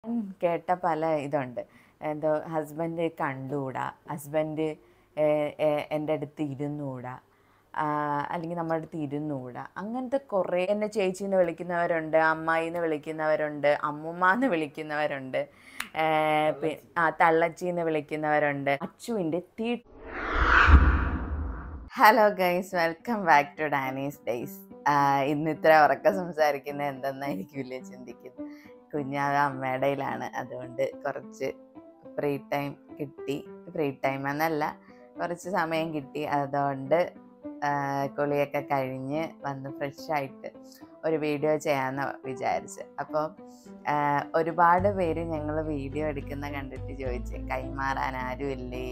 കേട്ട പല ഇതുണ്ട് എന്തോ ഹസ്ബൻഡ് കണ്ടുകൂടാ ഹസ്ബൻഡ് എൻ്റെ അടുത്ത് ഇരുന്നുകൂടാ ആ, അല്ലെങ്കിൽ നമ്മുടെ അടുത്ത് ഇരുന്നുകൂടാ അങ്ങനത്തെ കുറേ എന്നെ ചേച്ചിന്ന് വിളിക്കുന്നവരുണ്ട് അമ്മായിന്ന് വിളിക്കുന്നവരുണ്ട് അമ്മുമ്മന്ന് വിളിക്കുന്നവരുണ്ട് ഏ, പി- ആ തള്ളച്ചിന്ന് വിളിക്കുന്നവരുണ്ട് അച്ചുവിൻ്റെ തീ hello guys welcome back to Dani's days ഇന്ന് ഇത്ര ഉറക്കം സംസാരിക്കുന്നത് എന്തെന്നായിരിക്കില്ല ചിന്തിക്കുന്നത് കുഞ്ഞാവ് അമ്മയുടെ കയ്യിലാണ് അതുകൊണ്ട് കുറച്ച് ഫ്രീ ടൈം കിട്ടി ഫ്രീ ടൈം എന്നല്ല കുറച്ച് സമയം കിട്ടി അതുകൊണ്ട് ആ, കുളിയൊക്കെ കഴിഞ്ഞ് വന്ന് ഫ്രഷായിട്ട് ഒരു വീഡിയോ ചെയ്യാമെന്ന് വിചാരിച്ച് അപ്പോൾ ഒരുപാട് പേര് ഞങ്ങൾ വീഡിയോ എടുക്കുന്ന കണ്ടിട്ട് ചോദിച്ച് കൈമാറാൻ ആരുമില്ലേ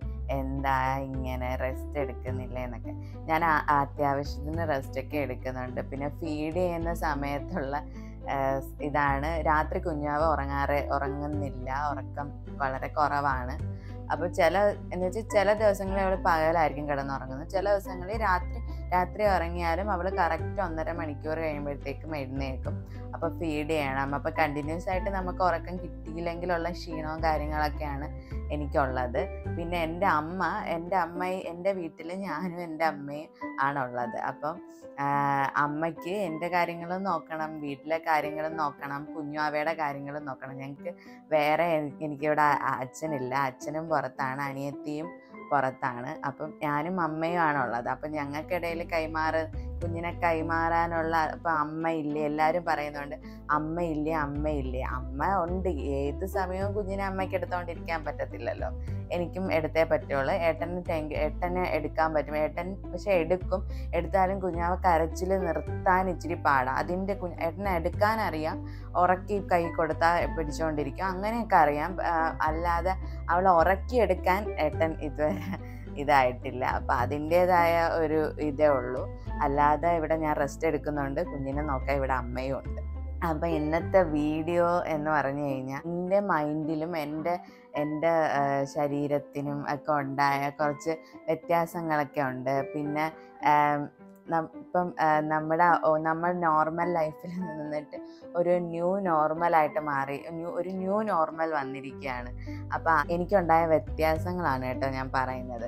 എന്താ ഇങ്ങനെ റെസ്റ്റ് എടുക്കുന്നില്ല എന്നൊക്കെ ഞാൻ ആ- അത്യാവശ്യത്തിന് റെസ്റ്റൊക്കെ എടുക്കുന്നുണ്ട് പിന്നെ ഫീഡ് ചെയ്യുന്ന സമയത്തുള്ള ആ, ഇതാണ് രാത്രി കുഞ്ഞാവ് ഉറങ്ങാറ് ഉറങ്ങുന്നില്ല ഉറക്കം വളരെ കുറവാണ് അപ്പോൾ ചില എന്ന് വെച്ചാൽ ചില ദിവസങ്ങളിൽ അവൾ പകലായിരിക്കും കിടന്നുറങ്ങുന്നത് ചില ദിവസങ്ങളിൽ രാത്രി രാത്രി ഉറങ്ങിയാലും അവൾ കറക്റ്റ് ഒന്നര മണിക്കൂർ കഴിയുമ്പോഴത്തേക്കും എഴുന്നേൽക്കും അപ്പോൾ ഫീഡ് ചെയ്യണം അപ്പോൾ കണ്ടിന്യൂസ് ആയിട്ട് നമുക്ക് ഉറക്കം കിട്ടിയില്ലെങ്കിലുള്ള ക്ഷീണവും കാര്യങ്ങളൊക്കെയാണ് എനിക്കുള്ളത് പിന്നെ എൻ്റെ അമ്മ എൻ്റെ അമ്മ എൻ്റെ വീട്ടിൽ ഞാനും എൻ്റെ അമ്മയും ആണുള്ളത് അപ്പം ആഹ് അമ്മയ്ക്ക് എൻ്റെ കാര്യങ്ങളും നോക്കണം വീട്ടിലെ കാര്യങ്ങളും നോക്കണം കുഞ്ഞുവാവയുടെ കാര്യങ്ങളും നോക്കണം ഞങ്ങൾക്ക് വേറെ എനി- എനിക്കിവിടെ അ- അച്ഛനില്ല അച്ഛനും പുറത്താണ് അനിയത്തിയും പുറത്താണ് അപ്പം ഞാനും അമ്മയും ആണുള്ളത് അപ്പം ഞങ്ങൾക്കിടയിൽ കൈമാറ് കുഞ്ഞിനെ കൈമാറാനുള്ള ഇപ്പം അമ്മയില്ലേ എല്ലാവരും പറയുന്നുണ്ട് അമ്മയില്ലേ അമ്മയില്ലേ അമ്മ ഉണ്ട് ഏത് സമയവും കുഞ്ഞിനെ അമ്മയ്ക്ക് എടുത്തോണ്ടിരിക്കാൻ പറ്റത്തില്ലല്ലോ എനിക്കും എടുത്തേ പറ്റുള്ളൂ ഏട്ടന് ടെങ്ക് ഏട്ടന് എടുക്കാൻ പറ്റും ഏട്ടൻ പക്ഷെ എടുക്കും എടുത്താലും കുഞ്ഞാവ് കരച്ചിൽ നിർത്താൻ ഇച്ചിരി പാടാം അതിൻ്റെ കുഞ്ഞ് ഏട്ടനെ എടുക്കാൻ അറിയാം ഉറക്കി കൈ കൊടുത്താൽ പിടിച്ചുകൊണ്ടിരിക്കും അങ്ങനെയൊക്കെ അറിയാം ആ, അല്ലാതെ അവളെ ഉറക്കിയെടുക്കാൻ ഏട്ടൻ ഇതുവരെ ഇതായിട്ടില്ല അപ്പം അതിൻ്റേതായ ഒരു ഇതേ ഉള്ളൂ അല്ലാതെ ഇവിടെ ഞാൻ റെസ്റ്റ് എടുക്കുന്നുണ്ട് കുഞ്ഞിനെ നോക്കാൻ ഇവിടെ അമ്മയും ഉണ്ട് അപ്പം ഇന്നത്തെ വീഡിയോ എന്ന് പറഞ്ഞു കഴിഞ്ഞാൽ എൻ്റെ മൈൻഡിലും എൻ്റെ എൻ്റെ ആ, ശരീരത്തിനും ഒക്കെ ഉണ്ടായ കുറച്ച് വ്യത്യാസങ്ങളൊക്കെ ഉണ്ട് പിന്നെ ആം, നം- ഇപ്പം ആ, നമ്മുടെ ഓ, നമ്മൾ നോർമൽ ലൈഫിൽ നിന്നിട്ട് ഒരു ന്യൂ നോർമലായിട്ട് മാറി ന്യൂ ഒരു ന്യൂ നോർമൽ വന്നിരിക്കുകയാണ് അപ്പം എനിക്കുണ്ടായ വ്യത്യാസങ്ങളാണ് കേട്ടോ ഞാൻ പറയുന്നത്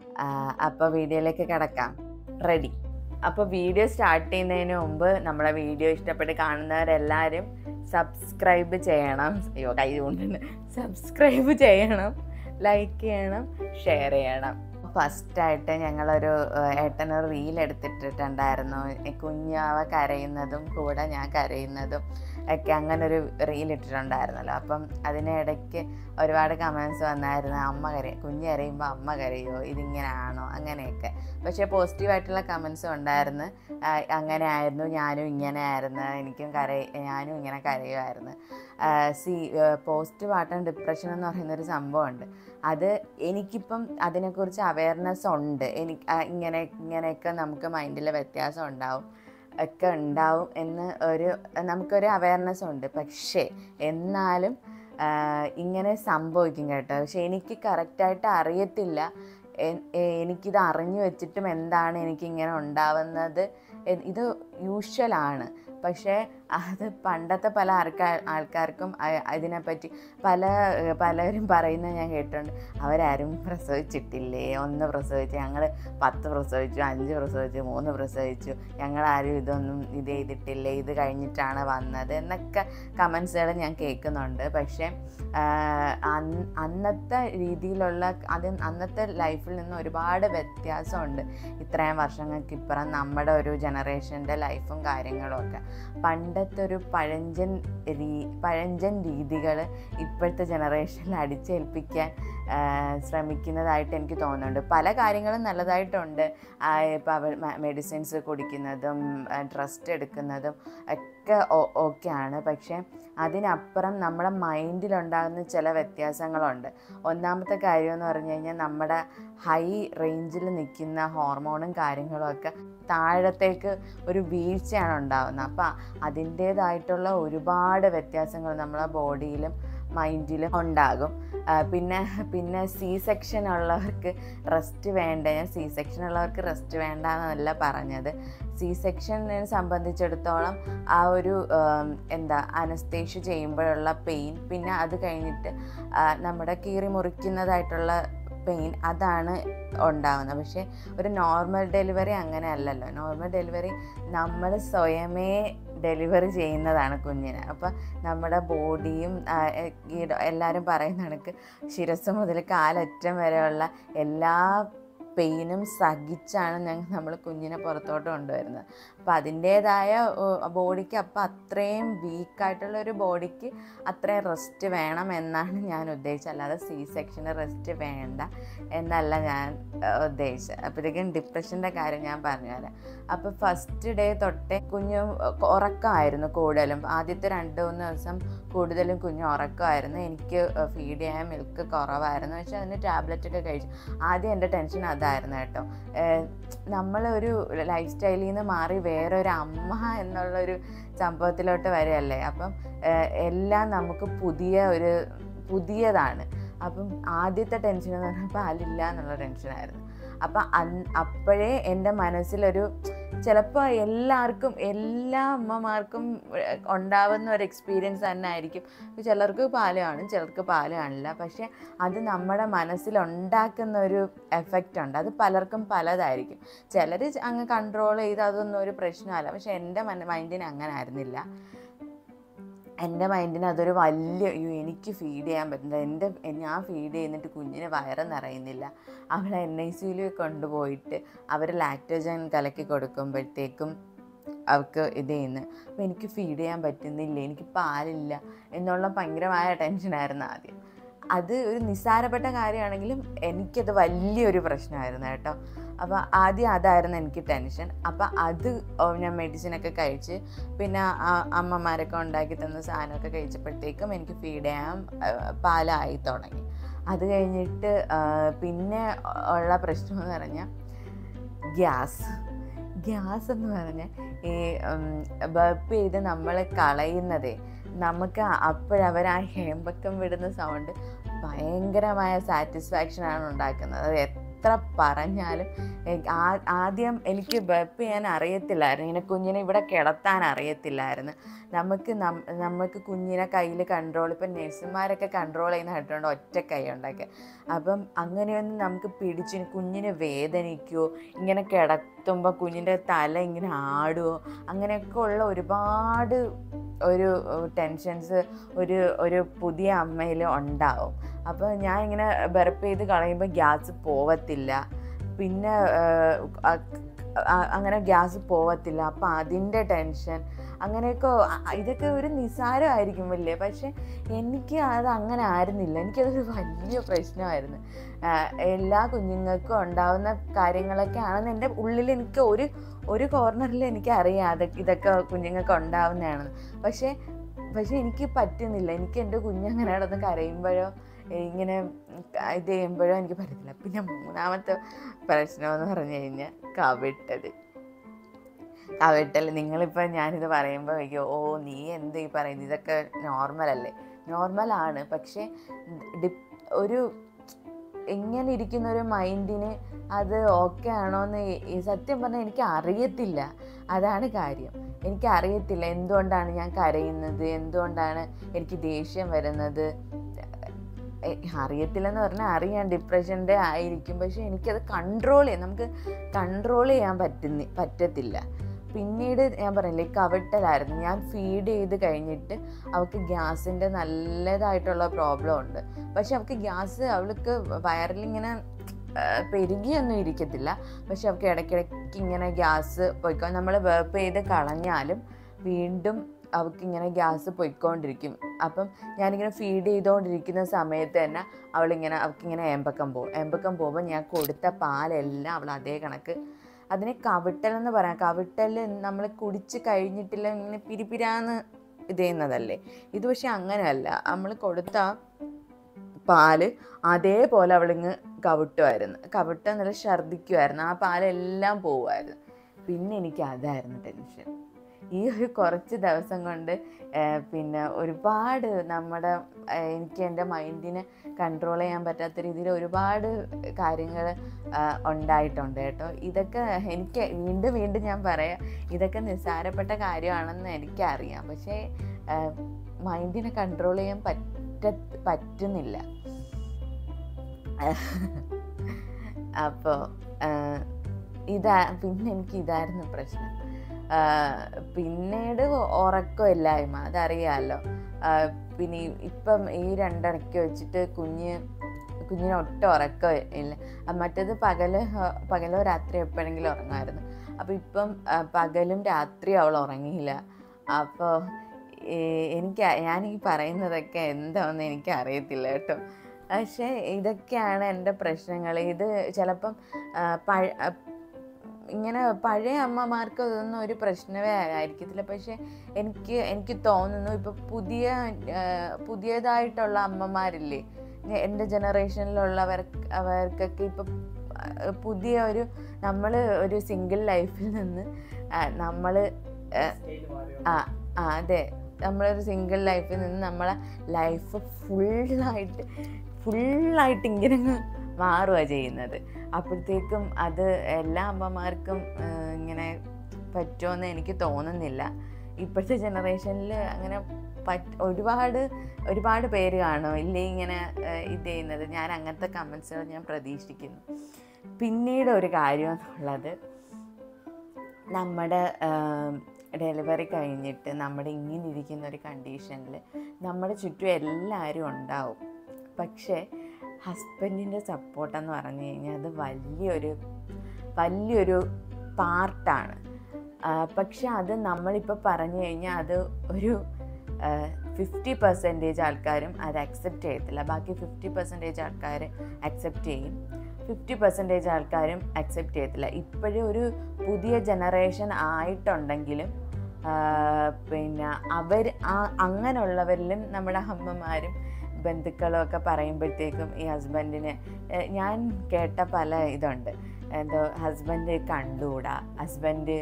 അപ്പോൾ വീഡിയോയിലേക്ക് കിടക്കാം റെഡി അപ്പോൾ വീഡിയോ സ്റ്റാർട്ട് ചെയ്യുന്നതിന് മുമ്പ് നമ്മുടെ വീഡിയോ ഇഷ്ടപ്പെട്ട് കാണുന്നവരെല്ലാവരും സബ്സ്ക്രൈബ് ചെയ്യണം അയ്യോ കൈ കൊണ്ടുണ്ട് സബ്സ്ക്രൈബ് ചെയ്യണം ലൈക്ക് ചെയ്യണം ഷെയർ ചെയ്യണം ഫസ്റ്റായിട്ട് ഞങ്ങളൊരു ഏഹ്, ഏട്ടനൊരു റീൽ എടുത്തിട്ടിട്ടുണ്ടായിരുന്നു ഈ കുഞ്ഞാവ കരയുന്നതും കൂടെ ഞാൻ കരയുന്നതും ഒക്കെ അങ്ങനെ ഒരു റീൽ ഇട്ടിട്ടുണ്ടായിരുന്നല്ലോ അപ്പം അതിനിടയ്ക്ക് ഒരുപാട് കമൻസ് വന്നായിരുന്നു അമ്മ കരയ കുഞ്ഞ് കരയുമ്പോൾ അമ്മ കരയോ ഇതിങ്ങനെയാണോ അങ്ങനെയൊക്കെ പക്ഷേ പോസിറ്റീവായിട്ടുള്ള കമൻസും ഉണ്ടായിരുന്നു ആ, അങ്ങനെ ആയിരുന്നു ഞാനും ഇങ്ങനെ ആയിരുന്നു എനിക്കും കര ഞാനും ഇങ്ങനെ കരയുമായിരുന്നു സി പോസ്റ്റ് പാർട്ടം ഡിപ്രഷൻ എന്ന് പറയുന്ന ഒരു സംഭവമുണ്ട് അത് എനിക്കിപ്പം അതിനെക്കുറിച്ച് അവയർനെസ് ഉണ്ട് എനിക്ക് ആ, ഇങ്ങനെ ഇങ്ങനെയൊക്കെ നമുക്ക് മൈൻഡിൽ വ്യത്യാസം ഉണ്ടാവും ഒക്കെ ഉണ്ടാവും എന്ന് ഒരു നമുക്കൊരു അവയർനെസ് ഉണ്ട് പക്ഷേ എന്നാലും ആ, ഇങ്ങനെ സംഭവിക്കും കേട്ടോ പക്ഷെ എനിക്ക് കറക്റ്റായിട്ട് അറിയത്തില്ല എ- എ- എനിക്കിത് അറിഞ്ഞു വെച്ചിട്ടും എന്താണ് എനിക്കിങ്ങനെ ഉണ്ടാവുന്നത് എ- ഇത് യൂഷ്വലാണ് പക്ഷേ അത് പണ്ടത്തെ പല ആൾക്കാർ ആൾക്കാർക്കും അ- ഇതിനെപ്പറ്റി പല പലരും പറയുന്നത് ഞാൻ കേട്ടിട്ടുണ്ട് അവരാരും പ്രസവിച്ചിട്ടില്ലേ ഒന്ന് പ്രസവിച്ചു ഞങ്ങൾ പത്ത് പ്രസവിച്ചു അഞ്ച് പ്രസവിച്ചു മൂന്ന് പ്രസവിച്ചു ഞങ്ങളാരും ഇതൊന്നും ഇത് ചെയ്തിട്ടില്ലേ ഇത് കഴിഞ്ഞിട്ടാണ് വന്നത് എന്നൊക്കെ കമൻസുകൾ ഞാൻ കേൾക്കുന്നുണ്ട് പക്ഷേ ആഹ് അന്ന് അന്നത്തെ രീതിയിലുള്ള അത് അന്നത്തെ ലൈഫിൽ നിന്ന് ഒരുപാട് വ്യത്യാസമുണ്ട് ഇത്രയും വർഷങ്ങൾക്ക് ഇപ്പുറം നമ്മുടെ ഒരു ജനറേഷൻ്റെ ലൈഫും കാര്യങ്ങളും ഒക്കെ പണ്ടത്തെ ഒരു പഴഞ്ചൻ രീ പഴഞ്ചൻ രീതികൾ ഇപ്പോഴത്തെ ജനറേഷനിൽ അടിച്ചേൽപ്പിക്കാൻ ആഹ് ശ്രമിക്കുന്നതായിട്ട് എനിക്ക് തോന്നുന്നുണ്ട് പല കാര്യങ്ങളും നല്ലതായിട്ടുണ്ട് ഇപ്പോൾ അവർ മെഡിസിൻസ് കുടിക്കുന്നതും ട്രസ്റ്റ് എടുക്കുന്നതും ഒക്കെ ഓക്കെയാണ് പക്ഷേ അതിനപ്പുറം നമ്മുടെ മൈൻഡിലുണ്ടാകുന്ന ചില വ്യത്യാസങ്ങളുണ്ട് ഒന്നാമത്തെ കാര്യം എന്ന് പറഞ്ഞു കഴിഞ്ഞാൽ നമ്മുടെ ഹൈ റേഞ്ചിൽ നിൽക്കുന്ന ഹോർമോണും കാര്യങ്ങളും ഒക്കെ താഴത്തേക്ക് ഒരു വീഴ്ചയാണ് ഉണ്ടാകുന്നത് അപ്പം അതിൻ്റേതായിട്ടുള്ള ഒരുപാട് വ്യത്യാസങ്ങൾ നമ്മളെ ബോഡിയിലും മൈൻഡിലും ഉണ്ടാകും ആ, പിന്നെ പിന്നെ സി സെക്ഷൻ ഉള്ളവർക്ക് റെസ്റ്റ് വേണ്ട ഞാൻ സി സെക്ഷൻ ഉള്ളവർക്ക് റെസ്റ്റ് വേണ്ട എന്നല്ല പറഞ്ഞത് സി സെക്ഷനെ സംബന്ധിച്ചിടത്തോളം ആ ഒരു ആം, എന്താ അനസ്തേഷ്യ ചെയ്യുമ്പോഴുള്ള പെയിൻ പിന്നെ അത് കഴിഞ്ഞിട്ട് ആ, നമ്മുടെ കീറി മുറിക്കുന്നതായിട്ടുള്ള പെയിൻ അതാണ് ഉണ്ടാകുന്നത് പക്ഷേ ഒരു നോർമൽ ഡെലിവറി അങ്ങനെ അല്ലല്ലോ നോർമൽ ഡെലിവറി നമ്മൾ സ്വയമേ ഡെലിവറി ചെയ്യുന്നതാണ് കുഞ്ഞിന് അപ്പം നമ്മുടെ ബോഡിയും ആ, എ- ഈ ഡ- എല്ലാവരും പറയുന്ന കണക്ക് ശിരസ് മുതൽ കാലറ്റം വരെയുള്ള എല്ലാ പെയിനും സഹിച്ചാണ് ഞങ്ങൾ നമ്മൾ കുഞ്ഞിനെ പുറത്തോട്ട് കൊണ്ടുവരുന്നത് അപ്പം അതിൻ്റേതായ ബോഡിക്ക് അപ്പം അത്രയും വീക്കായിട്ടുള്ള ഒരു ബോഡിക്ക് അത്രയും റെസ്റ്റ് വേണം എന്നാണ് ഞാൻ ഉദ്ദേശിച്ചത് അല്ലാതെ സി സെക്ഷന് റെസ്റ്റ് വേണ്ട എന്നല്ല ഞാൻ ആ, ഉദ്ദേശിച്ചത് അപ്പോഴത്തേക്കും ഡിപ്രഷൻ്റെ കാര്യം ഞാൻ പറഞ്ഞുതരാം അപ്പോൾ ഫസ്റ്റ് ഡേ തൊട്ടേ കുഞ്ഞ് ഉറക്കമായിരുന്നു കൂടുതലും ആദ്യത്തെ രണ്ട് മൂന്ന് ദിവസം കൂടുതലും കുഞ്ഞ് ഉറക്കമായിരുന്നു എനിക്ക് ഫീഡ് ചെയ്യാൻ മിൽക്ക് കുറവായിരുന്നു പക്ഷെ അതിന് ടാബ്ലറ്റ് ഒക്കെ കഴിച്ചു ആദ്യം എൻ്റെ ടെൻഷൻ അതായിരുന്നു കേട്ടോ നമ്മളൊരു ലൈഫ് സ്റ്റൈലിൽ നിന്ന് മാറി വേറൊരു അമ്മ എന്നുള്ളൊരു സംഭവത്തിലോട്ട് വരികയല്ലേ അപ്പം ഏഹ്, എല്ലാം നമുക്ക് പുതിയ ഒരു പുതിയതാണ് അപ്പം ആദ്യത്തെ ടെൻഷൻ എന്ന് പറഞ്ഞാൽ പാലില്ല എന്നുള്ള ടെൻഷനായിരുന്നു അപ്പം അന്ന് അപ്പോഴേ എൻ്റെ മനസ്സിലൊരു ചിലപ്പോൾ എല്ലാവർക്കും എല്ലാ അമ്മമാർക്കും ഏഹ്, ഉണ്ടാവുന്ന ഒരു എക്സ്പീരിയൻസ് തന്നെ ആയിരിക്കും ചിലർക്ക് പാല് കാണും ചിലർക്ക് പാല് കാണില്ല പക്ഷേ അത് നമ്മുടെ മനസ്സിലുണ്ടാക്കുന്ന ഒരു എഫക്റ്റ് ഉണ്ട് അത് പലർക്കും പലതായിരിക്കും ചിലർ അങ്ങ് കൺട്രോൾ ചെയ്ത് അതൊന്നും ഒരു പ്രശ്നമല്ല പക്ഷെ എൻ്റെ മൈൻഡിന് അങ്ങനെ ആയിരുന്നില്ല എൻ്റെ മൈൻഡിന് അതൊരു വലിയ അയ്യോ എനിക്ക് ഫീഡ് ചെയ്യാൻ പറ്റില്ല എൻ്റെ ഞാൻ ഫീഡ് ചെയ്യുന്നിട്ട് കുഞ്ഞിന് വയറ് നിറയുന്നില്ല അവളെ എൻ ഐ സിയിൽ കൊണ്ടുപോയിട്ട് അവർ ലാക്ടോജൻ കലക്കി കൊടുക്കുമ്പോഴത്തേക്കും അവൾക്ക് ഇത് ചെയ്യുന്നു അപ്പോൾ എനിക്ക് ഫീഡ് ചെയ്യാൻ പറ്റുന്നില്ല എനിക്ക് പാലില്ല എന്നുള്ള ഭയങ്കരമായ ടെൻഷനായിരുന്നു ആദ്യം അത് ഒരു നിസ്സാരപ്പെട്ട കാര്യമാണെങ്കിലും എനിക്കത് വലിയൊരു പ്രശ്നമായിരുന്നു കേട്ടോ അപ്പോൾ ആദ്യം അതായിരുന്നു എനിക്ക് ടെൻഷൻ അപ്പോൾ അത് ഓ, ഞാൻ മെഡിസിനൊക്കെ കഴിച്ച് പിന്നെ ആ- അമ്മമാരൊക്കെ ഉണ്ടാക്കി തന്ന സാധനമൊക്കെ കഴിച്ചപ്പോഴത്തേക്കും എനിക്ക് ഫീഡ് ചെയ്യാൻ ആ, പാലായി തുടങ്ങി അത് കഴിഞ്ഞിട്ട് ആ, പിന്നെ ഉള്ള പ്രശ്നം എന്ന് പറഞ്ഞാൽ ഗ്യാസ് ഗ്യാസ് എന്ന് പറഞ്ഞാൽ ഈ ബർപ്പ് ചെയ്ത് നമ്മൾ കളയുന്നതേ നമുക്ക് അപ്പോഴവർ ആ ഹേമ്പക്കം വിടുന്ന സൗണ്ട് ഭയങ്കരമായ സാറ്റിസ്ഫാക്ഷനാണ് ഉണ്ടാക്കുന്നത് അത് എത്ര പറഞ്ഞാലും എ- ആ- ആദ്യം എനിക്ക് ബർപ്പ് ചെയ്യാൻ അറിയത്തില്ലായിരുന്നു ഇങ്ങനെ കുഞ്ഞിനെ ഇവിടെ കിടത്താൻ അറിയത്തില്ലായിരുന്നു നമുക്ക് നം- നമുക്ക് കുഞ്ഞിനെ കയ്യിൽ കൺട്രോൾ ഇപ്പം നഴ്സുമാരൊക്കെ കൺട്രോൾ ചെയ്യുന്ന കേട്ടോണ്ട് ഒറ്റ കൈ ഉണ്ടാക്കുക അപ്പം അങ്ങനെയൊന്നും നമുക്ക് പിടിച്ച് കുഞ്ഞിന് വേദനിക്കുമോ ഇങ്ങനെ കിടത്തുമ്പോൾ കുഞ്ഞിൻ്റെ തല ഇങ്ങനെ ആടുമോ അങ്ങനെയൊക്കെ ഉള്ള ഒരുപാട് ഒരു ടെൻഷൻസ് ഒരു ഒരു പുതിയ അമ്മയിൽ ഉണ്ടാവും അപ്പോൾ ഞാൻ ഇങ്ങനെ ബർപ്പ് ചെയ്ത് കളയുമ്പോൾ ഗ്യാസ് പോവത്തില്ല പിന്നെ ഏഹ്, അ- അ- അങ്ങനെ ഗ്യാസ് പോവത്തില്ല അപ്പം അതിൻ്റെ ടെൻഷൻ അങ്ങനെയൊക്കെ അ- ഇതൊക്കെ ഒരു നിസ്സാരമായിരിക്കും വലിയ പക്ഷെ എനിക്ക് അത് അങ്ങനെ ആയിരുന്നില്ല എനിക്കതൊരു വലിയ പ്രശ്നമായിരുന്നു ആഹ് എല്ലാ കുഞ്ഞുങ്ങൾക്കും ഉണ്ടാവുന്ന കാര്യങ്ങളൊക്കെ ആണെന്ന് എൻ്റെ ഉള്ളിൽ എനിക്ക് ഒരു ഒരു കോർണറിൽ എനിക്കറിയാം അത് ഇതൊക്കെ കുഞ്ഞുങ്ങൾക്ക് ഉണ്ടാവുന്നതാണെന്ന് പക്ഷേ പക്ഷെ എനിക്ക് പറ്റുന്നില്ല എനിക്ക് എൻ്റെ കുഞ്ഞങ്ങനെ കിടന്ന് കരയുമ്പോഴോ ഇങ്ങനെ ഇത് ചെയ്യുമ്പോഴോ എനിക്ക് പറ്റത്തില്ല പിന്നെ മൂന്നാമത്തെ പ്രശ്നം എന്ന് പറഞ്ഞു കഴിഞ്ഞാൽ കവിട്ടൽ കവിട്ടൽ നിങ്ങളിപ്പോൾ ഞാനിത് പറയുമ്പോൾ അയ്യോ ഓ നീ എന്ത് ഈ പറയുന്നത് ഇതൊക്കെ നോർമലല്ലേ നോർമലാണ് പക്ഷേ ഡിപ് ഒരു ഇങ്ങനെ ഇരിക്കുന്ന ഒരു മൈൻഡിന് അത് ഓക്കെ ആണോന്ന് ഈ- ഈ സത്യം പറഞ്ഞാൽ എനിക്ക് അറിയത്തില്ല അതാണ് കാര്യം എനിക്ക് അറിയത്തില്ല എന്തുകൊണ്ടാണ് ഞാൻ കരയുന്നത് എന്തുകൊണ്ടാണ് എനിക്ക് ദേഷ്യം വരുന്നത് എ, അറിയത്തില്ലെന്ന് പറഞ്ഞാൽ അറിയാം ഡിപ്രഷൻ്റെ ആയിരിക്കും പക്ഷെ എനിക്കത് കൺട്രോൾ ചെയ്യാം നമുക്ക് കൺട്രോൾ ചെയ്യാൻ പറ്റുന്ന പറ്റത്തില്ല പിന്നീട് ഞാൻ പറഞ്ഞില്ലേ കവിട്ടലായിരുന്നു ഞാൻ ഫീഡ് ചെയ്ത് കഴിഞ്ഞിട്ട് അവൾക്ക് ഗ്യാസിൻ്റെ നല്ലതായിട്ടുള്ള പ്രോബ്ലം ഉണ്ട് പക്ഷെ അവൾക്ക് ഗ്യാസ് അവൾക്ക് വയറിലിങ്ങനെ ആ, പെരുകിയൊന്നും ഇരിക്കത്തില്ല പക്ഷെ അവൾക്ക് ഇടയ്ക്കിടയ്ക്ക് ഇങ്ങനെ ഗ്യാസ് പോയിക്കോ നമ്മൾ വേപ്പ് ചെയ്ത് കളഞ്ഞാലും വീണ്ടും അവൾക്ക് ഇങ്ങനെ ഗ്യാസ് പൊയ്ക്കൊണ്ടിരിക്കും അപ്പം ഞാനിങ്ങനെ ഫീഡ് ചെയ്തുകൊണ്ടിരിക്കുന്ന സമയത്ത് തന്നെ അവളിങ്ങനെ അവൾക്കിങ്ങനെ ഏമ്പക്കം പോകും ഏമ്പക്കം പോകുമ്പോൾ ഞാൻ കൊടുത്ത പാലെല്ലാം അവൾ അതേ കണക്ക് അതിനെ കവിട്ടൽ എന്ന് പറയാം കവിട്ടൽ നമ്മൾ കുടിച്ച് കഴിഞ്ഞിട്ടില്ല ഇങ്ങനെ പിരിപിരാന്ന് ഇത് ചെയ്യുന്നതല്ലേ ഇത് പക്ഷെ അങ്ങനെയല്ല നമ്മൾ കൊടുത്ത പാല് അതേപോലെ അവളിങ്ങ് കവിട്ടുമായിരുന്നു കവിട്ട് നല്ല ഛർദ്ദിക്കുമായിരുന്നു ആ പാലെല്ലാം പോവുമായിരുന്നു പിന്നെ എനിക്ക് അതായിരുന്നു ടെൻഷൻ ഈ ഒരു കുറച്ച് ദിവസം കൊണ്ട് ഏഹ്, പിന്നെ ഒരുപാട് നമ്മുടെ ഏഹ്, എനിക്ക് എൻ്റെ മൈൻഡിനെ കൺട്രോൾ ചെയ്യാൻ പറ്റാത്ത രീതിയിൽ ഒരുപാട് കാര്യങ്ങൾ ഉണ്ടായിട്ടുണ്ട് കേട്ടോ ഇതൊക്കെ എനിക്ക് വീണ്ടും വീണ്ടും ഞാൻ പറയാം ഇതൊക്കെ നിസ്സാരപ്പെട്ട കാര്യമാണെന്ന് എനിക്കറിയാം പക്ഷേ മൈൻഡിനെ കൺട്രോൾ ചെയ്യാൻ പറ്റ പറ്റുന്നില്ല അപ്പോൾ ഇതാ പിന്നെ എനിക്ക് ഇതായിരുന്നു പ്രശ്നം ആ, പിന്നീട് ഉറക്കമില്ലായ്മ അതറിയാമല്ലോ ആ, പിന്നെ ഈ- ഇപ്പം ഈ രണ്ടിടയ്ക്ക് വെച്ചിട്ട് കുഞ്ഞ് കുഞ്ഞിന് ഒട്ടും ഉറക്കം ഇല്ല ആ, മറ്റേത് പകല് ഹ- പകലോ രാത്രി എപ്പോഴെങ്കിലും ഉറങ്ങുമായിരുന്നു അപ്പോൾ ഇപ്പം ആ, പകലും രാത്രിയും അവൾ ഉറങ്ങിയില്ല അപ്പോൾ എനിക്ക് ഞാൻ ഈ പറയുന്നതൊക്കെ എന്താണെന്ന് എനിക്ക് അറിയത്തില്ല കേട്ടോ പക്ഷേ ഇതൊക്കെയാണ് എൻ്റെ പ്രശ്നങ്ങൾ ഇത് ചിലപ്പം ആ, പഴ ആ, ഇങ്ങനെ പഴയ അമ്മമാർക്ക് അതൊന്നും ഒരു പ്രശ്നമേ ആയിരിക്കത്തില്ല പക്ഷേ എനിക്ക് എനിക്ക് തോന്നുന്നു ഇപ്പോൾ പുതിയ ആ, പുതിയതായിട്ടുള്ള അമ്മമാരില്ലേ ഞ- എൻ്റെ ജനറേഷനിലുള്ളവർ അവർക്കൊക്കെ ഇപ്പം പുതിയ ഒരു നമ്മൾ ഒരു സിംഗിൾ ലൈഫിൽ നിന്ന് നമ്മൾ ആ ആ അതെ നമ്മളൊരു സിംഗിൾ ലൈഫിൽ നിന്ന് നമ്മളെ ലൈഫ് ഫുള്ളായിട്ട് ഫുള്ളായിട്ട് ഇങ്ങനെ അങ്ങ് മാറുക ചെയ്യുന്നത് അപ്പോഴത്തേക്കും അത് എല്ലാ അമ്മമാർക്കും ആ, ഇങ്ങനെ പറ്റുമെന്ന് എനിക്ക് തോന്നുന്നില്ല ഇപ്പോഴത്തെ ജനറേഷനിൽ അങ്ങനെ പറ്റ് ഒരുപാട് ഒരുപാട് പേര് കാണും ഇല്ലേ ഇങ്ങനെ ആ, ഇത് ചെയ്യുന്നത് ഞാൻ അങ്ങനത്തെ കമൻസുകൾ ഞാൻ പ്രതീക്ഷിക്കുന്നു പിന്നീട് ഒരു കാര്യം എന്നുള്ളത് നമ്മുടെ ഡെലിവറി കഴിഞ്ഞിട്ട് നമ്മുടെ ഇങ്ങനെ ഇരിക്കുന്ന ഒരു കണ്ടീഷനിൽ നമ്മുടെ ചുറ്റും എല്ലാവരും ഉണ്ടാവും പക്ഷേ ഹസ്ബൻഡിൻ്റെ സപ്പോർട്ടെന്ന് പറഞ്ഞു കഴിഞ്ഞാൽ അത് വലിയൊരു വലിയൊരു പാർട്ടാണ് പക്ഷെ അത് നമ്മളിപ്പോൾ പറഞ്ഞു കഴിഞ്ഞാൽ അത് ഒരു ഫിഫ്റ്റി പെർസെൻറ്റേജ് ആൾക്കാരും അത് അക്സെപ്റ്റ് ചെയ്യത്തില്ല ബാക്കി ഫിഫ്റ്റി പെർസെൻറ്റേജ് ആൾക്കാർ അക്സെപ്റ്റ് ചെയ്യും ഫിഫ്റ്റി പെർസെൻറ്റേജ് ആൾക്കാരും അക്സെപ്റ്റ് ചെയ്യത്തില്ല ഇപ്പോഴും ഒരു പുതിയ ജനറേഷൻ ആയിട്ടുണ്ടെങ്കിലും ആ, പിന്നെ അവർ ആ അങ്ങനെയുള്ളവരിലും നമ്മുടെ അമ്മമാരും ബന്ധുക്കളും ഒക്കെ പറയുമ്പോഴത്തേക്കും ഈ ഹസ്ബൻഡിന് ഏഹ്, ഞാൻ കേട്ട പല ഇതുണ്ട് എന്തോ ഹസ്ബൻഡ് കണ്ടുകൂടാ ഹസ്ബൻഡ്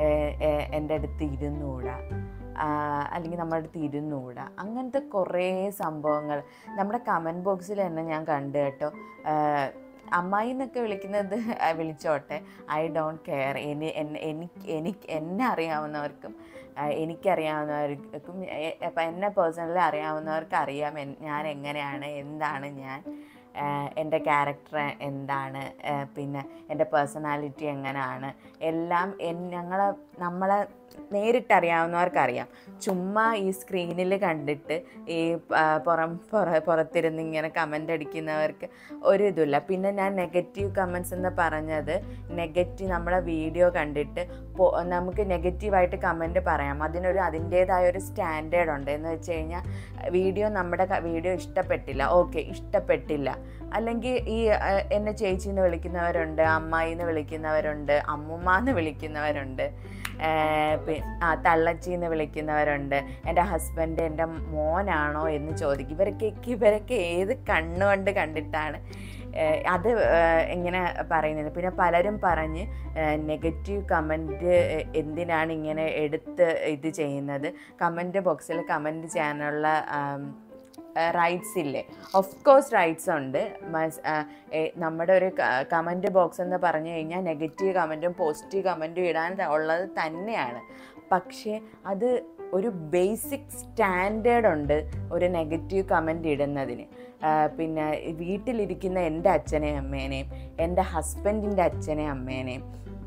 എൻ്റെ അടുത്ത് ഇരുന്നുകൂടാ ആ, അല്ലെങ്കിൽ നമ്മുടെ അടുത്ത് ഇരുന്നുകൂടാ അങ്ങനത്തെ കുറേ സംഭവങ്ങൾ നമ്മുടെ കമൻറ്റ് ബോക്സിൽ തന്നെ ഞാൻ കണ്ടു കേട്ടോ ആഹ്, അമ്മായി എന്നൊക്കെ വിളിക്കുന്നത് ആ, വിളിച്ചോട്ടെ ഐ ഡോണ്ട് കെയർ എനി എന്നെ- എനിക്ക് എനിക്ക് എന്നെ അറിയാവുന്നവർക്കും ആ, എനിക്കറിയാവുന്നവർക്കും എ- അപ്പം എന്നെ പേഴ്സണലി അറിയാവുന്നവർക്ക് അറിയാം എൻ- ഞാൻ എങ്ങനെയാണ് എന്താണ് ഞാൻ ആ, എൻ്റെ ക്യാരക്ടർ എന്താണ് ആ, പിന്നെ എൻ്റെ പേഴ്സണാലിറ്റി എങ്ങനെയാണ് എല്ലാം എൻ ഞങ്ങളെ നമ്മളെ നേരിട്ടറിയാവുന്നവർക്കറിയാം ചുമ്മാ ഈ സ്ക്രീനിൽ കണ്ടിട്ട് ഈ ആ, പുറം പുറ പുറത്തിരുന്ന് ഇങ്ങനെ കമൻ്റ് അടിക്കുന്നവർക്ക് ഒരു ഇതുമില്ല പിന്നെ ഞാൻ നെഗറ്റീവ് കമൻസ് എന്ന് പറഞ്ഞത് നെഗറ്റീവ് നമ്മളെ വീഡിയോ കണ്ടിട്ട് പൊ- നമുക്ക് നെഗറ്റീവായിട്ട് കമൻറ്റ് പറയാം അതിനൊരു അതിൻ്റേതായ ഒരു സ്റ്റാൻഡേർഡ് ഉണ്ട് എന്ന് വെച്ച് കഴിഞ്ഞാൽ വീഡിയോ നമ്മുടെ വീഡിയോ ഇഷ്ടപ്പെട്ടില്ല ഓക്കെ ഇഷ്ടപ്പെട്ടില്ല അല്ലെങ്കിൽ ഈ ആ, എന്നെ ചേച്ചി എന്ന് വിളിക്കുന്നവരുണ്ട് അമ്മായി എന്ന് വിളിക്കുന്നവരുണ്ട് അമ്മുമ്മ എന്ന് വിളിക്കുന്നവരുണ്ട് ആ, പി- ആ തള്ളച്ചി എന്ന് വിളിക്കുന്നവരുണ്ട് എൻ്റെ ഹസ്ബൻഡ് എൻ്റെ മോനാണോ എന്ന് ചോദിക്കും ഇവരൊക്കെ ഇവരൊക്കെ ഏത് കണ്ണുകൊണ്ട് കണ്ടിട്ടാണ് ഏഹ് അത് ഏഹ് ഇങ്ങനെ പറയുന്നത് പിന്നെ പലരും പറഞ്ഞ് നെഗറ്റീവ് കമൻറ്റ് എന്തിനാണ് ഇങ്ങനെ എടുത്ത് ഇത് ചെയ്യുന്നത് കമൻറ്റ് ബോക്സിൽ കമൻറ്റ് ചെയ്യാനുള്ള റൈറ്റ്സ് ഇല്ലേ ഓഫ് കോഴ്സ് റൈറ്റ്സ് ഉണ്ട് മസ്- ആ, ഏ, നമ്മുടെ ഒരു കമൻറ്റ് ബോക്സ് എന്ന് പറഞ്ഞു കഴിഞ്ഞാൽ നെഗറ്റീവ് കമൻറ്റും പോസിറ്റീവ് കമൻറ്റും ഇടാൻ ത- ഉള്ളത് തന്നെയാണ് പക്ഷേ അത് ഒരു ബേസിക് സ്റ്റാൻഡേർഡ് ഉണ്ട് ഒരു നെഗറ്റീവ് കമൻറ്റ് ഇടുന്നതിന് ആ, പിന്നെ വീട്ടിലിരിക്കുന്ന എൻ്റെ അച്ഛനെയും അമ്മേനെയും എൻ്റെ ഹസ്ബൻഡിൻ്റെ അച്ഛനെയും അമ്മേനെയും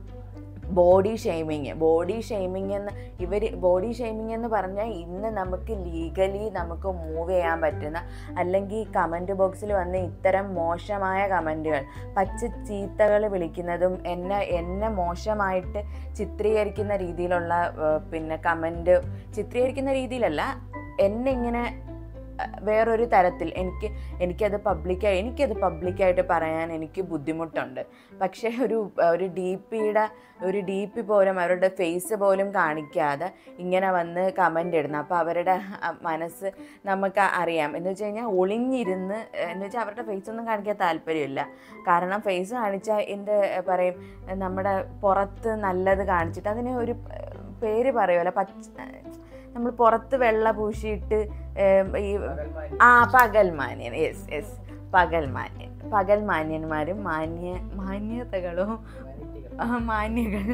ബോഡി ഷെയ്മിങ് ബോഡി ഷെയ്മിങ് എന്ന് ഇവർ ബോഡി ഷെയ്മിങ് എന്ന് പറഞ്ഞാൽ ഇന്ന് നമുക്ക് ലീഗലി നമുക്ക് മൂവ് ചെയ്യാൻ പറ്റുന്ന അല്ലെങ്കിൽ കമൻറ്റ് ബോക്സിൽ വന്ന ഇത്തരം മോശമായ കമൻറ്റുകൾ പച്ച ചീത്തകൾ വിളിക്കുന്നതും എന്നെ എന്നെ മോശമായിട്ട് ചിത്രീകരിക്കുന്ന രീതിയിലുള്ള ഏഹ്, പിന്നെ കമൻറ്റ് ചിത്രീകരിക്കുന്ന രീതിയിലല്ല എന്നെ ഇങ്ങനെ അഹ്, വേറൊരു തരത്തിൽ എനിക്ക് എനിക്കത് പബ്ലിക്കായി എനിക്കത് പബ്ലിക്കായിട്ട് പറയാൻ എനിക്ക് ബുദ്ധിമുട്ടുണ്ട് പക്ഷേ ഒരു ഒരു ഡി പിയുടെ ഒരു ഡി പി പോലും അവരുടെ ഫേസ് പോലും കാണിക്കാതെ ഇങ്ങനെ വന്ന് കമൻ്റ് ഇടുന്നു അപ്പോൾ അവരുടെ അഹ്, മനസ്സ് നമുക്ക് അറിയാം എന്ന് വെച്ച് കഴിഞ്ഞാൽ ഒളിഞ്ഞിരുന്ന് ഏഹ്, എന്ന് വെച്ചാൽ അവരുടെ ഫേസ് ഒന്നും കാണിക്കാൻ താല്പര്യമില്ല കാരണം ഫേസ് കാണിച്ചാൽ എന്ത് പറയും നമ്മുടെ പുറത്ത് നല്ലത് കാണിച്ചിട്ട് അതിന് ഒരു പേര് പറയുമല്ലോ പച്ച നമ്മൾ പുറത്ത് വെള്ള പൂശിയിട്ട് ഏം, ഈ ആ പകൽമാന്യൻ യെസ് യെസ് പകൽമാന്യൻ പകൽമാന്യന്മാരും മാന്യ മാന്യതകളും ആ, മാന്യകൾ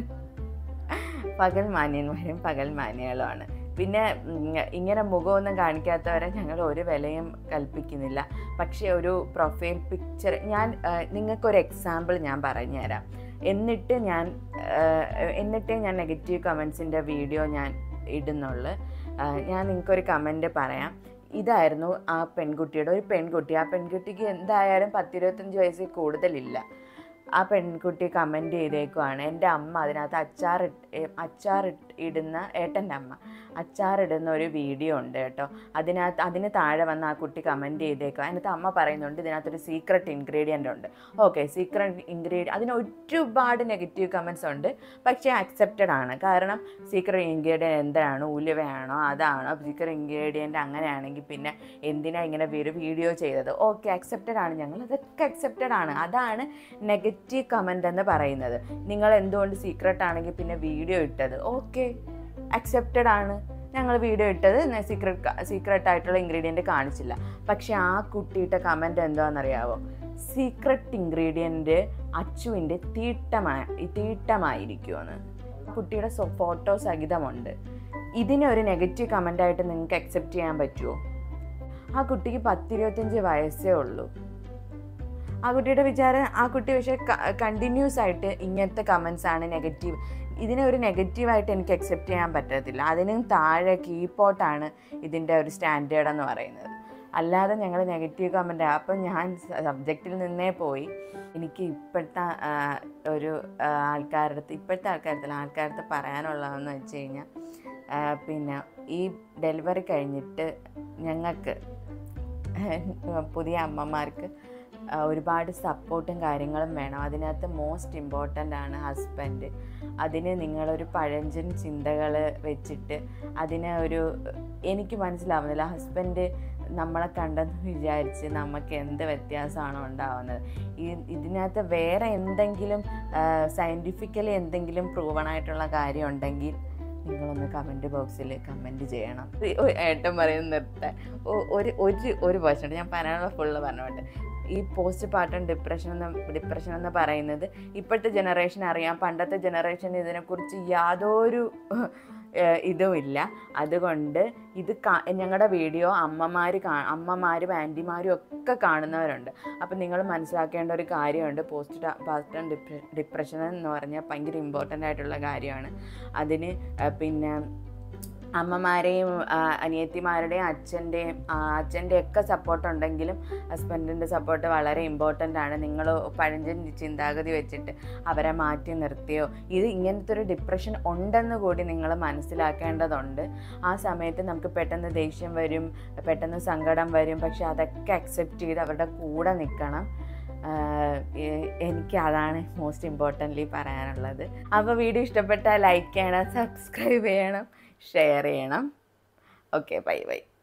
പകൽ മാന്യന്മാരും പകൽ മാന്യകളുമാണ് പിന്നെ ഉം, ഇങ്ങനെ മുഖമൊന്നും കാണിക്കാത്തവരെ ഞങ്ങൾ ഒരു വിലയും കൽപ്പിക്കുന്നില്ല പക്ഷേ ഒരു പ്രൊഫൈൽ പിക്ചർ ഞാൻ ആ, നിങ്ങൾക്കൊരു എക്സാമ്പിൾ ഞാൻ പറഞ്ഞുതരാം എന്നിട്ട് ഞാൻ ആ, എന്നിട്ടേ ഞാൻ നെഗറ്റീവ് കമൻസിൻ്റെ വീഡിയോ ഞാൻ ഇടുന്നുള്ളു ആ, ഞാൻ നിങ്ങൾക്കൊരു കമൻറ്റ് പറയാം ഇതായിരുന്നു ആ പെൺകുട്ടിയുടെ ഒരു പെൺകുട്ടി ആ പെൺകുട്ടിക്ക് എന്തായാലും പത്തിരുപത്തഞ്ച് വയസ്സിൽ കൂടുതലില്ല ആ പെൺകുട്ടി കമൻറ്റ് ചെയ്തേക്കുവാണ് എൻ്റെ അമ്മ അതിനകത്ത് അച്ചാറിട്ട് അച്ചാറിട്ട് ഇടുന്ന ഏട്ടൻ്റെ അമ്മ അച്ചാറിടുന്ന ഒരു വീഡിയോ ഉണ്ട് കേട്ടോ അതിനകത്ത് അതിന് താഴെ വന്ന് ആ കുട്ടി കമൻറ്റ് ചെയ്തേക്കുക അതിനകത്ത് അമ്മ പറയുന്നുണ്ട് ഇതിനകത്തൊരു സീക്രട്ട് ഇൻഗ്രീഡിയൻ്റ് ഉണ്ട് ഓക്കെ സീക്രട്ട് ഇൻഗ്രീഡിയൻ അതിന് ഒരുപാട് നെഗറ്റീവ് കമൻസ് ഉണ്ട് പക്ഷേ അക്സെപ്റ്റഡ് ആണ് കാരണം സീക്രട്ട് ഇൻഗ്രീഡിയൻ്റ് എന്താണ് ഉലുവയാണോ അതാണോ സീക്രട്ട് ഇൻഗ്രീഡിയൻ്റ് അങ്ങനെയാണെങ്കിൽ പിന്നെ എന്തിനാ ഇങ്ങനെ ഒരു വീഡിയോ ചെയ്തത് ഓക്കെ അക്സെപ്റ്റഡ് ആണ് ഞങ്ങൾ അതൊക്കെ അക്സെപ്റ്റഡ് ആണ് അതാണ് നെഗറ്റീവ് കമൻ്റ് എന്ന് പറയുന്നത് നിങ്ങൾ എന്തുകൊണ്ട് സീക്രട്ട് ആണെങ്കിൽ പിന്നെ വീഡിയോ ഇട്ടത് ഓക്കെ അക്സെപ്റ്റഡ് ആണ് ഞങ്ങൾ വീഡിയോ ഇട്ടത് സീക്രട്ട് സീക്രട്ട് ആയിട്ടുള്ള ഇൻഗ്രീഡിയൻറ്റ് കാണിച്ചില്ല പക്ഷെ ആ കുട്ടിയുടെ കമൻറ്റ് എന്താണെന്നറിയാവോ സീക്രട്ട് ഇൻഗ്രീഡിയൻറ്റ് അച്ചുവിൻ്റെ തീട്ടമായ തീട്ടമായിരിക്കുമെന്ന് കുട്ടിയുടെ ഫോട്ടോ സഹിതമുണ്ട് ഇതിനെ ഒരു നെഗറ്റീവ് കമൻ്റായിട്ട് നിങ്ങൾക്ക് അക്സെപ്റ്റ് ചെയ്യാൻ പറ്റുമോ ആ കുട്ടിക്ക് പത്തിരുപത്തഞ്ച് വയസ്സേ ഉള്ളൂ ആ കുട്ടിയുടെ വിചാരം ആ കുട്ടി പക്ഷേ കണ്ടിന്യൂസ് ആയിട്ട് ഇങ്ങനത്തെ കമൻസ് ആണ് നെഗറ്റീവ് ഇതിനെ ഒരു നെഗറ്റീവായിട്ട് എനിക്ക് അക്സെപ്റ്റ് ചെയ്യാൻ പറ്റത്തില്ല അതിനും താഴെ കീപോട്ടാണ് ഇതിൻ്റെ ഒരു സ്റ്റാൻഡേർഡ് എന്ന് പറയുന്നത് അല്ലാതെ ഞങ്ങൾ നെഗറ്റീവ് കമൻ്റ് അപ്പം ഞാൻ സബ്ജക്റ്റിൽ നിന്നേ പോയി എനിക്ക് ഇപ്പോഴത്തെ ആ, ഒരു ആ, ആൾക്കാരുടെ അടുത്ത് ഇപ്പോഴത്തെ ആൾക്കാരുടെ അടുത്തല്ല, ആൾക്കാരുടെ അടുത്ത് പറയാനുള്ളതെന്ന് വെച്ച് കഴിഞ്ഞാൽ ആ, പിന്നെ ഈ ഡെലിവറി കഴിഞ്ഞിട്ട് ഞങ്ങൾക്ക് പുതിയ അമ്മമാർക്ക് ആ, ഒരുപാട് സപ്പോർട്ടും കാര്യങ്ങളും വേണം അതിനകത്ത് മോസ്റ്റ് ഇമ്പോർട്ടൻ്റ് ആണ് ഹസ്ബൻഡ് അതിന് നിങ്ങളൊരു പഴഞ്ചൻ ചിന്തകൾ വെച്ചിട്ട് അതിനെ ഒരു എനിക്ക് മനസ്സിലാവുന്നില്ല ഹസ്ബൻഡ് നമ്മളെ കണ്ടെന്ന് വിചാരിച്ച് നമുക്ക് എന്ത് വ്യത്യാസമാണോ ഉണ്ടാവുന്നത് ഈ ഇതിനകത്ത് വേറെ എന്തെങ്കിലും സയൻറ്റിഫിക്കലി എന്തെങ്കിലും പ്രൂവൺ ആയിട്ടുള്ള കാര്യം ഉണ്ടെങ്കിൽ നിങ്ങളൊന്ന് കമൻറ്റ് ബോക്സിൽ കമൻറ്റ് ചെയ്യണം ഈ ഒ- ഏട്ടൻ പറയുന്ന നിർത്താൻ ഒ- ഒരു ഒരു ഒരു പേഴ്സൺ ഞാൻ പറയാനുള്ള ഫുള്ള് പറഞ്ഞോട്ടെ ഈ പോസ്റ്റ് പാർട്ടം ഡിപ്രഷൻ എന്ന് ഡിപ്രഷൻ എന്ന് പറയുന്നത് ഇപ്പോഴത്തെ ജനറേഷൻ അറിയാം പണ്ടത്തെ ജനറേഷൻ ഇതിനെക്കുറിച്ച് യാതൊരു ഏഹ്, ഇതുമില്ല അതുകൊണ്ട് ഇത് ഞങ്ങളുടെ വീഡിയോ അമ്മമാർ കാ അമ്മമാരും ആൻറ്റിമാരും ഒക്കെ കാണുന്നവരുണ്ട് അപ്പം നിങ്ങൾ മനസ്സിലാക്കേണ്ട ഒരു കാര്യമുണ്ട് പോസ്റ്റ് പാർട്ടം ഡിപ്രഷൻ എന്ന് പറഞ്ഞാൽ ഭയങ്കര ഇമ്പോർട്ടൻ്റ് ആയിട്ടുള്ള കാര്യമാണ് അതിന് ആ, പിന്നെ അമ്മമാരെയും ആ, അനിയത്തിമാരുടെയും അച്ഛൻ്റെയും അച്ഛൻ്റെ ഒക്കെ സപ്പോർട്ട് ഉണ്ടെങ്കിലും ഹസ്ബൻഡിൻ്റെ സപ്പോർട്ട് വളരെ ഇമ്പോർട്ടൻ്റ് ആണ് നിങ്ങൾ പഴഞ്ചൻ ചിന്താഗതി വെച്ചിട്ട് അവരെ മാറ്റി നിർത്തിയോ ഇത് ഇങ്ങനത്തെ ഒരു ഡിപ്രഷൻ ഉണ്ടെന്ന് കൂടി നിങ്ങൾ മനസ്സിലാക്കേണ്ടതുണ്ട് ആ സമയത്ത് നമുക്ക് പെട്ടെന്ന് ദേഷ്യം വരും പെട്ടെന്ന് സങ്കടം വരും പക്ഷെ അതൊക്കെ അക്സെപ്റ്റ് ചെയ്ത് അവരുടെ കൂടെ നിൽക്കണം ആഹ് എ- എനിക്ക് അതാണ് മോസ്റ്റ് ഇമ്പോർട്ടൻ്റ്ലി പറയാനുള്ളത് അപ്പോൾ വീഡിയോ ഇഷ്ടപ്പെട്ടാൽ ലൈക്ക് ചെയ്യണം സബ്സ്ക്രൈബ് ചെയ്യണം ഷെയർ ചെയ്യണം ഓക്കെ ബൈ ബൈ